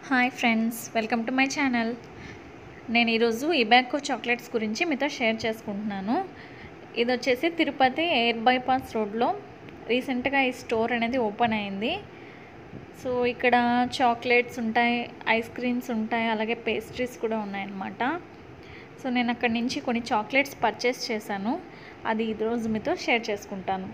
hi friends welcome to my channel నేను ఈరోజు ఇబాకో chocolates గురించి మీతో షేర్ చేసుకుంటున్నాను ఇది వచ్చేసి తిరుపతి ఎయిర్ బైపాస్ రోడ్లో రీసెంట్గా ఈ స్టోర్ అనేది ఓపెన్ అయింది సో ఇక్కడ చాక్లెట్స్ ఉంటాయి ఐస్ క్రీమ్స్ ఉంటాయి అలాగే పేస్ట్రీస్ కూడా ఉన్నాయన్నమాట సో నేను అక్కడి నుంచి కొన్ని చాక్లెట్స్ పర్చేస్ చేశాను అది ఈరోజు మీతో షేర్ చేసుకుంటాను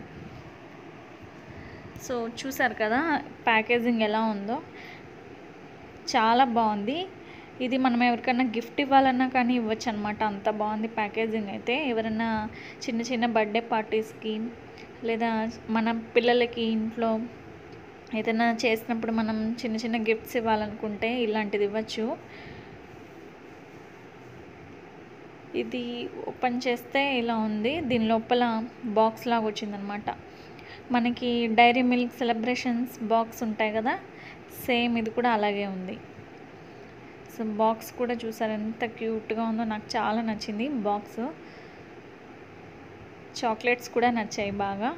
సో చూసారు కదా ప్యాకేజింగ్ ఎలా ఉందో చాలా బాగుంది ఇది మనం ఎవరికైనా గిఫ్ట్ ఇవ్వాలన్నా కానీ ఇవ్వచ్చు అనమాట అంత బాగుంది ప్యాకేజింగ్ అయితే ఎవరైనా చిన్న చిన్న బర్త్డే పార్టీస్కి లేదా మన పిల్లలకి ఇంట్లో ఏదైనా చేసినప్పుడు మనం చిన్న చిన్న గిఫ్ట్స్ ఇవ్వాలనుకుంటే ఇలాంటిది ఇవ్వచ్చు ఇది ఓపెన్ చేస్తే ఇలా ఉంది దీని లోపల బాక్స్ లాగా వచ్చిందనమాట మనకి డైరీ మిల్క్ సెలబ్రేషన్స్ బాక్స్ ఉంటాయి కదా సేమ్ ఇది కూడా అలాగే ఉంది సో బాక్స్ కూడా చూసారు ఎంత క్యూట్గా ఉందో నాకు చాలా నచ్చింది బాక్స్ చాక్లెట్స్ కూడా నచ్చాయి బాగా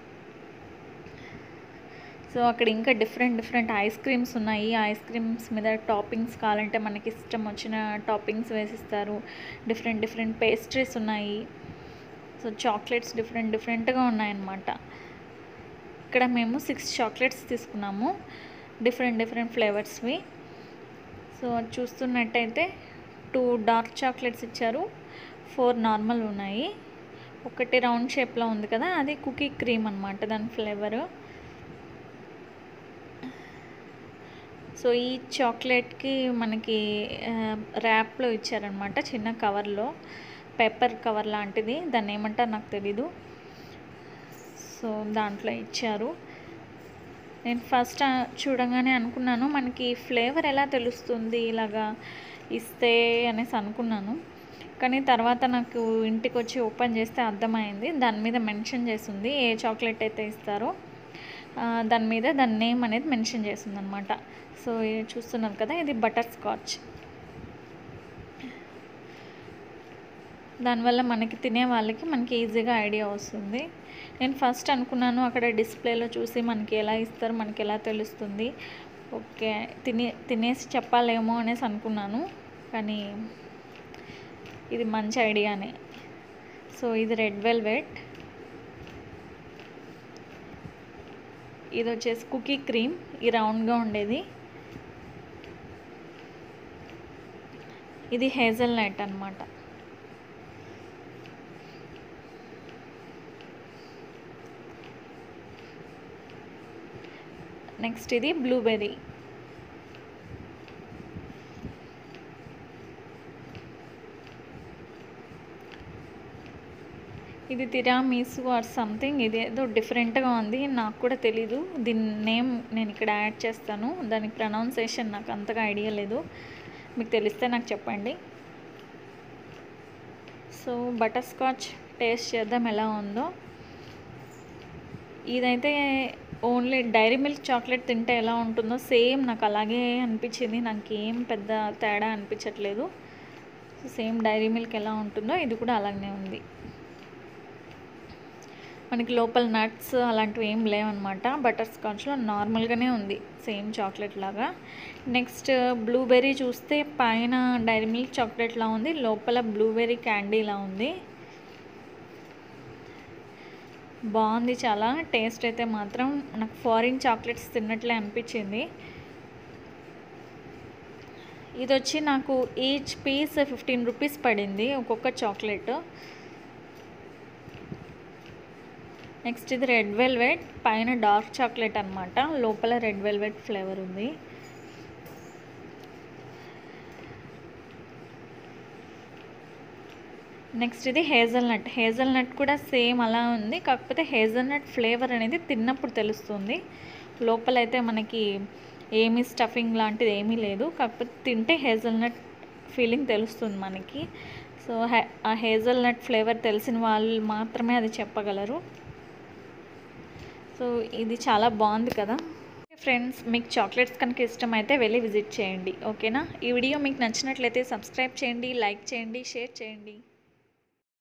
సో అక్కడ ఇంకా డిఫరెంట్ డిఫరెంట్ ఐస్ క్రీమ్స్ ఉన్నాయి ఐస్ క్రీమ్స్ మీద టాపింగ్స్ కావాలంటే మనకి ఇష్టం వచ్చిన టాపింగ్స్ వేసిస్తారు డిఫరెంట్ డిఫరెంట్ పేస్ట్రీస్ ఉన్నాయి సో చాక్లెట్స్ డిఫరెంట్ డిఫరెంట్గా ఉన్నాయన్నమాట ఇక్కడ మేము సిక్స్ చాక్లెట్స్ తీసుకున్నాము డిఫరెంట్ డిఫరెంట్ ఫ్లేవర్స్వి సో చూస్తున్నట్టయితే టూ డార్క్ చాక్లెట్స్ ఇచ్చారు ఫోర్ నార్మల్ ఉన్నాయి ఒకటి రౌండ్ షేప్లో ఉంది కదా అది కుకీ క్రీమ్ అనమాట దాని ఫ్లేవరు సో ఈ చాక్లెట్కి మనకి ర్యాప్లో ఇచ్చారనమాట చిన్న కవర్లో పేపర్ కవర్ లాంటిది దాన్ని ఏమంటారు నాకు తెలీదు సో దాంట్లో ఇచ్చారు నేను ఫస్ట్ చూడగానే అనుకున్నాను మనకి ఫ్లేవర్ ఎలా తెలుస్తుంది ఇలాగా ఇస్తే అనేసి అనుకున్నాను కానీ తర్వాత నాకు ఇంటికి వచ్చి ఓపెన్ చేస్తే అర్థమైంది దాని మీద మెన్షన్ చేసింది ఏ చాక్లెట్ అయితే ఇస్తారో దాని మీద దాని నేమ్ అనేది మెన్షన్ చేస్తుంది అనమాట సో చూస్తున్నారు కదా ఇది బటర్ స్కాచ్ దానివల్ల మనకి తినే వాళ్ళకి మనకి ఈజీగా ఐడియా వస్తుంది నేను ఫస్ట్ అనుకున్నాను అక్కడ డిస్ప్లేలో చూసి మనకి ఎలా ఇస్తారు మనకి ఎలా తెలుస్తుంది ఓకే తినే తినేసి చెప్పాలేమో అనేసి అనుకున్నాను కానీ ఇది మంచి ఐడియానే సో ఇది రెడ్ వెల్వెట్ ఇది వచ్చేసి కుకీ క్రీమ్ ఈ రౌండ్గా ఉండేది ఇది హేజల్ నట్ అనమాట నెక్స్ట్ ఇది బ్లూబెర్రీ ఇది తిరామీసు ఆర్ సంథింగ్ ఇది ఏదో డిఫరెంట్గా ఉంది నాకు కూడా తెలీదు దీని నేమ్ నేను ఇక్కడ యాడ్ చేస్తాను దానికి ప్రొనౌన్సేషన్ నాకు అంతగా ఐడియా లేదు మీకు తెలిస్తే నాకు చెప్పండి సో బటర్ స్కాచ్ టేస్ట్ చేద్దాం ఎలా ఉందో ఇదైతే ఓన్లీ డైరీ మిల్క్ చాక్లెట్ తింటే ఎలా ఉంటుందో సేమ్ నాకు అలాగే అనిపించింది నాకు ఏం పెద్ద తేడా అనిపించట్లేదు సేమ్ డైరీ మిల్క్ ఎలా ఉంటుందో ఇది కూడా అలాగే ఉంది మనకి లోపల నట్స్ అలాంటివి ఏం లేవన్నమాట బటర్ స్కాచ్లో నార్మల్గానే ఉంది సేమ్ చాక్లెట్ లాగా నెక్స్ట్ బ్లూబెర్రీ చూస్తే పైన డైరీ మిల్క్ చాక్లెట్లా ఉంది లోపల బ్లూబెర్రీ క్యాండీలా ఉంది బాగుంది చాలా టేస్ట్ అయితే మాత్రం నాకు ఫారిన్ చాక్లెట్స్ తిన్నట్లే అనిపించింది ఇది వచ్చి నాకు ఈచ్ పీస్ ఫిఫ్టీన్ రూపీస్ పడింది ఒక్కొక్క చాక్లెట్ నెక్స్ట్ ఇది రెడ్ వెల్వెట్ పైన డార్క్ చాక్లెట్ అనమాట లోపల రెడ్ వెల్వెట్ ఫ్లేవర్ ఉంది నెక్స్ట్ ఇది హేజల్ నట్ హేజల్ నట్ కూడా సేమ్ అలా ఉంది కాకపోతే హేజల్ నట్ ఫ్లేవర్ అనేది తిన్నప్పుడు తెలుస్తుంది లోపలైతే మనకి ఏమీ స్టఫింగ్ లాంటిది ఏమీ లేదు కాకపోతే తింటే హేజల్ నట్ ఫీలింగ్ తెలుస్తుంది మనకి సో ఆ హేజల్ నట్ ఫ్లేవర్ తెలిసిన వాళ్ళు మాత్రమే అది చెప్పగలరు సో ఇది చాలా బాగుంది కదా ఫ్రెండ్స్ మీకు చాక్లెట్స్ కనుక ఇష్టమైతే వెళ్ళి విజిట్ చేయండి ఓకేనా ఈ వీడియో మీకు నచ్చినట్లయితే సబ్స్క్రైబ్ చేయండి లైక్ చేయండి షేర్ చేయండి